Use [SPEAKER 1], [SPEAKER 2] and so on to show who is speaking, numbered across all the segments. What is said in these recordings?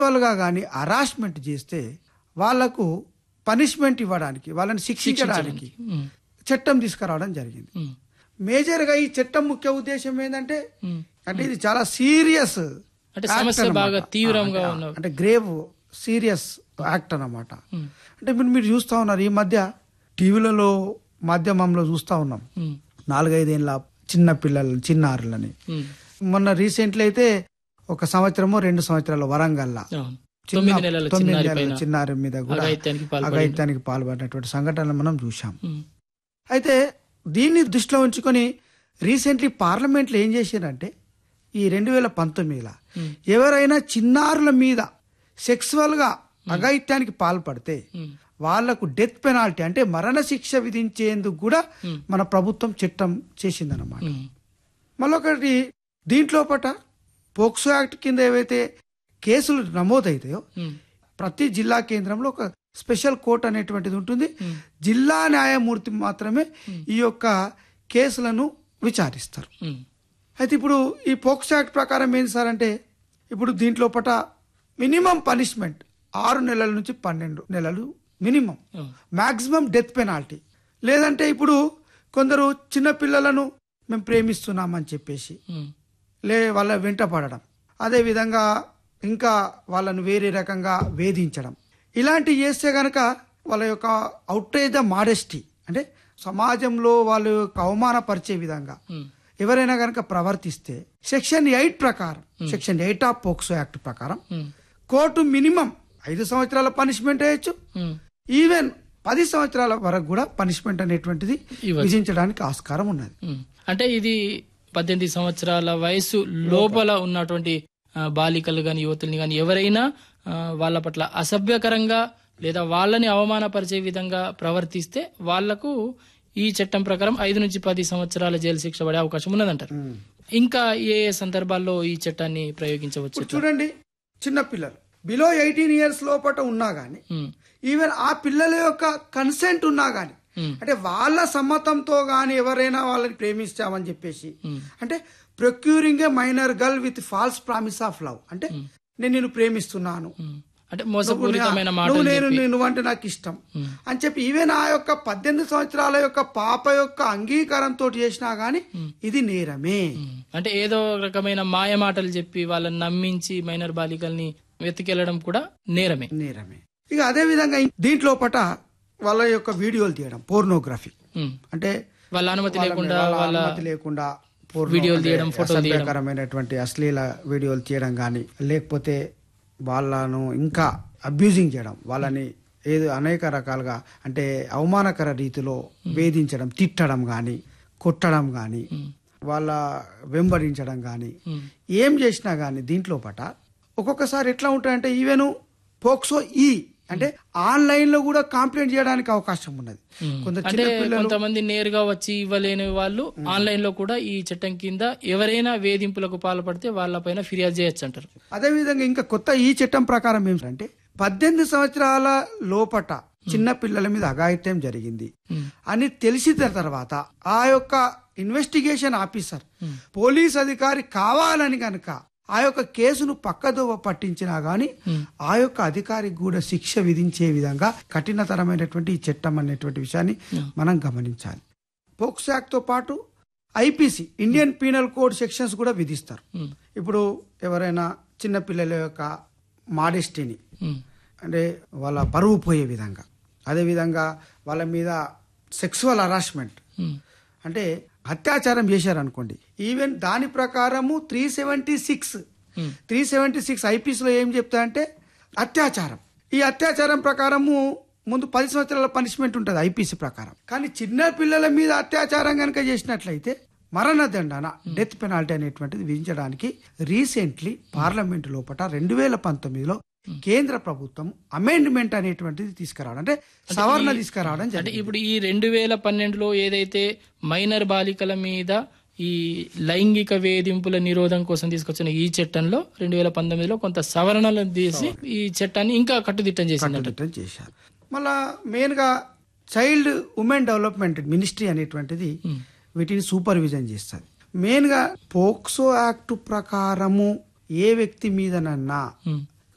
[SPEAKER 1] గా కానీ హరాస్మెంట్ చేస్తే వాళ్లకు పనిష్మెంట్ ఇవ్వడానికి వాళ్ళని శిక్షించడానికి
[SPEAKER 2] ఉమ్,
[SPEAKER 1] చట్టం తీసుకురావడం జరిగింది
[SPEAKER 2] ఉమ్,
[SPEAKER 1] మేజర్గా ఈ చట్టం ముఖ్య ఉద్దేశం ఏంటంటే
[SPEAKER 2] ఉమ్.
[SPEAKER 1] అంటే ఇది చాలా సీరియస్
[SPEAKER 2] అంటే సమస్య బాగా తీవ్రంగా ఉన్న
[SPEAKER 1] అంటే గ్రేవ్ సీరియస్ యాక్ట్ అన్నమాట
[SPEAKER 2] ఉమ్,
[SPEAKER 1] అంటే మీరు మీరు చూస్తా ఉన్నారు ఈ మధ్య టీవీలలో మాధ్యమంలో చూస్తా ఉన్నాం
[SPEAKER 2] ఉమ్,
[SPEAKER 1] నాలుగైదేళ్ళ చిన్న పిల్లలు చిన్నారులని
[SPEAKER 2] ఉమ్.
[SPEAKER 1] మొన్న రీసెంట్లీ అయితే ఒక సంవత్సరము రెండు సంవత్సరాల వరంగల్లా
[SPEAKER 2] అవును.
[SPEAKER 1] చిన్న-
[SPEAKER 2] తొమ్మిది నెలల
[SPEAKER 1] తొమ్మిది
[SPEAKER 2] చిన్నారి
[SPEAKER 1] నెలల
[SPEAKER 2] పైన
[SPEAKER 1] చిన్నారి మీద కూడా
[SPEAKER 2] అఘాయిత్యానికి పాల్పడి
[SPEAKER 1] అఘాయిత్యానికి పాల్పడినటువంటి సంఘటనలు మనం చూసాం
[SPEAKER 2] ఉమ్,
[SPEAKER 1] అయితే దీన్ని దృష్టిలో ఉంచుకొని రీసెంట్లీ పార్లమెంట్లో ఏం చేశారంటే ఈ రెండు వేల పంతొమ్మిదిలో
[SPEAKER 2] ఉమ్,
[SPEAKER 1] ఎవరైనా చిన్నారుల మీద సెక్సువల్గా అఘాయిత్యానికి పాల్పడితే
[SPEAKER 2] ఉమ్,
[SPEAKER 1] వాళ్లకు డెత్ పెనాల్టీ అంటే మరణ శిక్ష విధించేందుకు కూడా
[SPEAKER 2] Hmm.
[SPEAKER 1] మన ప్రభుత్వం చట్టం చేసిందన్నమాట
[SPEAKER 2] ఉమ్,
[SPEAKER 1] మళ్ళొకటి దీంట్లో పట పోక్సో యాక్ట్ కింద ఏవైతే కేసులు నమోదవుతాయో
[SPEAKER 2] ఉమ్,
[SPEAKER 1] ప్రతి జిల్లా కేంద్రంలో ఒక స్పెషల్ కోర్ట్ అనేటువంటిది ఉంటుంది
[SPEAKER 2] Hmm.
[SPEAKER 1] జిల్లా న్యాయమూర్తి మాత్రమే ఈ యొక్క కేసులను విచారిస్తారు
[SPEAKER 2] ఉమ్,
[SPEAKER 1] అయితే ఇప్పుడు ఈ పోక్సో యాక్ట్ ప్రకారం ఏంటి సార్ అంటే ఇప్పుడు దీంట్లో పట మినిమం పనిష్మెంట్ ఆరు నెలల నుంచి పన్నెండు నెలలు minimum
[SPEAKER 2] um,
[SPEAKER 1] maximum death penalty లేదంటే ఇప్పుడు కొందరు చిన్న పిల్లలను మేము ప్రేమిస్తున్నామని చెప్పేసి
[SPEAKER 2] ఉమ్,
[SPEAKER 1] లే వాళ్ళ వెంట పడడం అదేవిధంగా ఇంకా వాళ్ళను వేరే రకంగా వేధించడం ఇలాంటివి చేస్తే గనక వాళ్ళ యొక్క అవుట్రేజ్ ద మాడెస్టీ అంటే సమాజంలో వాళ్ళు యొక్క అవమానపరిచే విధంగా
[SPEAKER 2] ఉమ్,
[SPEAKER 1] ఎవరైనా గనక ప్రవర్తిస్తే సెక్షన్ ఎయిట్ ప్రకారం section eight of POCSO act ప్రకారం
[SPEAKER 2] ఉమ్,
[SPEAKER 1] కోర్టు మినిమం ఐదు సంవత్సరాల పనిష్మెంట్ వేయచ్చు
[SPEAKER 2] ఉమ్.
[SPEAKER 1] ఈవెన్ పది సంవత్సరాల వరకు కూడా పనిష్మెంట్ అనేటువంటిది
[SPEAKER 2] ఇవ్వచ్చు.
[SPEAKER 1] విధించడానికి ఆస్కారం ఉన్నది
[SPEAKER 2] ఉమ్. అంటే ఇది పద్దెనిమిది సంవత్సరాల వయసు లోపల ఉన్నటువంటి ఆ, బాలికలు గాని యువతుల్ని గాని ఎవరైనా ఆ, వాళ్ళ పట్ల అసభ్యకరంగా లేదా వాళ్ళని అవమానపరిచే విధంగా ప్రవర్తిస్తే వాళ్లకు ఈ చట్టం ప్రకారం ఐదు నుంచి పది సంవత్సరాల జైలు శిక్ష పడే అవకాశం ఉన్నదంటారు ఇంకా ఏ ఏ సందర్భాల్లో ఈ చట్టాన్ని ప్రయోగించవచ్చు
[SPEAKER 1] ఇప్పుడు చూడండి చిన్న పిల్లలు బిలో ఎయిటీన్ ఇయర్స్ లోపల ఉన్నా గానీ
[SPEAKER 2] ఉమ్,
[SPEAKER 1] ఈవెన్ ఆ పిల్లల యొక్క కన్సెంట్ ఉన్నా గానీ
[SPEAKER 2] ఉమ్,
[SPEAKER 1] అంటే వాళ్ళ సమ్మతంతో గాని ఎవరైనా వాళ్ళని ప్రేమిస్తామని చెప్పేసి
[SPEAKER 2] ఉమ్,
[SPEAKER 1] అంటే procuring a minor girl with false promise of love అంటే నేను నిన్ను ప్రేమిస్తున్నాను
[SPEAKER 2] ఉమ్. అంటే మోసపూరితమైన
[SPEAKER 1] నువ్వు
[SPEAKER 2] మాటలు
[SPEAKER 1] నేను
[SPEAKER 2] చెప్పి
[SPEAKER 1] నువ్వంటే నాకు ఇష్టం
[SPEAKER 2] ఉమ్,
[SPEAKER 1] అని చెప్పి ఈవెన్ ఆ యొక్క పద్దెనిమిది సంవత్సరాల యొక్క పాప యొక్క అంగీకారంతో చేసినా గానీ ఇది నేరమే
[SPEAKER 2] ఉమ్. అంటే ఏదో రకమైన మాయ మాటలు చెప్పి వాళ్ళని నమ్మించి మైనర్ బాలికల్ని వెతికెళ్లడం కూడా నేరమే
[SPEAKER 1] నేరమే ఇక అదే విధంగా దీంట్లో పట వాళ్ళ యొక్క వీడియోలు తీయడం పోర్నోగ్రఫీ
[SPEAKER 2] ఉమ్.
[SPEAKER 1] అంటే
[SPEAKER 2] వాళ్ళ అనుమతి
[SPEAKER 1] వాళ్ళ
[SPEAKER 2] లేకుండా
[SPEAKER 1] వాళ్ళ
[SPEAKER 2] వాళ్ళ
[SPEAKER 1] అనుమతి లేకుండా porno
[SPEAKER 2] వీడియోలు
[SPEAKER 1] అంటే
[SPEAKER 2] తీయడం, ఫోటోలు తీయడం.
[SPEAKER 1] అసభ్యకరమైనటువంటి అశ్లీల వీడియోలు తీయడం కానీ లేకపోతే వాళ్ళను ఇంకా అబ్యూజింగ్ చేయడం వాళ్ళని ఏదో అనేక రకాలుగా అంటే అవమానకర రీతిలో వేధించడం తిట్టడం కానీ కొట్టడం కానీ వాళ్ళ వెంబడించడం కానీ
[SPEAKER 2] ఉమ్,
[SPEAKER 1] ఏం చేసినా కానీ దీంట్లో పట ఒక్కొక్కసారి ఎట్లా ఉంటాయంటే ఈవెన్ పోక్సో ఈ అంటే ఆన్లైన్ లో కూడా కంప్లైంట్ చేయడానికి అవకాశం ఉన్నది
[SPEAKER 2] ఉమ్.
[SPEAKER 1] కొంత
[SPEAKER 2] అంటే
[SPEAKER 1] చిన్న పిల్లలు
[SPEAKER 2] కొంతమంది నేరుగా వచ్చి ఇవ్వలేని వాళ్ళు ఆన్లైన్ లో కూడా ఈ చట్టం కింద ఎవరైనా వేధింపులకు పాల్పడితే వాళ్ళపైన ఫిర్యాదు చేయొచ్చు అంటారు
[SPEAKER 1] అదేవిధంగా ఇంకా కొత్త ఈ చట్టం ప్రకారం ఏంటంటే పద్దెనిమిది సంవత్సరాల లోపట చిన్న పిల్లల మీద అఘాయిత్యం జరిగింది
[SPEAKER 2] ఉమ్,
[SPEAKER 1] అని తెలిసిన తర్వాత ఆ యొక్క ఇన్వెస్టిగేషన్ ఆఫీసర్ పోలీస్ అధికారి కావాలని గనక ఆ యొక్క కేసును పక్కదోవ పట్టించినా గాని ఆ యొక్క అధికారికి కూడా శిక్ష విధించే విధంగా కఠినతరమైనటువంటి ఈ చట్టం అనేటువంటి విషయాన్ని మనం గమనించాలి పోక్సో యాక్ట్ తో పాటు IPC Indian penal code sections కూడా విధిస్తారు
[SPEAKER 2] ఉమ్,
[SPEAKER 1] ఇప్పుడు ఎవరైనా చిన్న పిల్లల యొక్క మాడెస్టీని
[SPEAKER 2] ఉమ్,
[SPEAKER 1] అంటే వాళ్ళ పరువు పోయే విధంగా అదేవిధంగా వాళ్ళ మీద సెక్సువల్ హరాస్మెంట్
[SPEAKER 2] ఉమ్,
[SPEAKER 1] అంటే అత్యాచారం చేశారనుకోండి ఈవెన్ దాని ప్రకారము three seventy six
[SPEAKER 2] um,
[SPEAKER 1] three seventy six ఐపీఎస్లో ఏం చెప్తా అంటే అత్యాచారం ఈ అత్యాచారం ప్రకారము ముందు పది సంవత్సరాల పనిష్మెంట్ ఉంటుంది ఐపీసీ ప్రకారం కానీ చిన్న పిల్లల మీద అత్యాచారం కనుక చేసినట్లయితే మరణదండన డెత్ పెనాల్టీ అనేటువంటిది విధించడానికి రీసెంట్లీ పార్లమెంట్ లోపల రెండు వేల పంతొమ్మిదిలో కేంద్ర ప్రభుత్వం అమెండ్మెంట్ అనేటువంటిది తీసుకురావడం అంటే సవరణ తీసుకురావడం
[SPEAKER 2] అంటే
[SPEAKER 1] జరిగింది
[SPEAKER 2] ఇప్పుడు ఈ రెండు వేల పన్నెండులో ఏదైతే మైనర్ బాలికల మీద ఈ లైంగిక వేధింపుల నిరోధం కోసం తీసుకొచ్చిన ఈ చట్టంలో రెండు వేల పంతొమ్మిదిలో కొంత సవరణలు తీసి ఈ చట్టాన్ని ఇంకా కట్టుదిట్టం చేసిందంట
[SPEAKER 1] కట్టుదిట్టం చేశారు మళ్ళా మెయిన్ గా చైల్డ్ ఉమెన్ డెవలప్మెంట్ మినిస్ట్రీ అనేటువంటిది వీటిని సూపర్విజన్ చేస్తుంది మెయిన్ గా పోక్సో యాక్ట్ ప్రకారము ఏ వ్యక్తి మీదనన్నా
[SPEAKER 2] ఉమ్,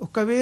[SPEAKER 1] ఒకవేళ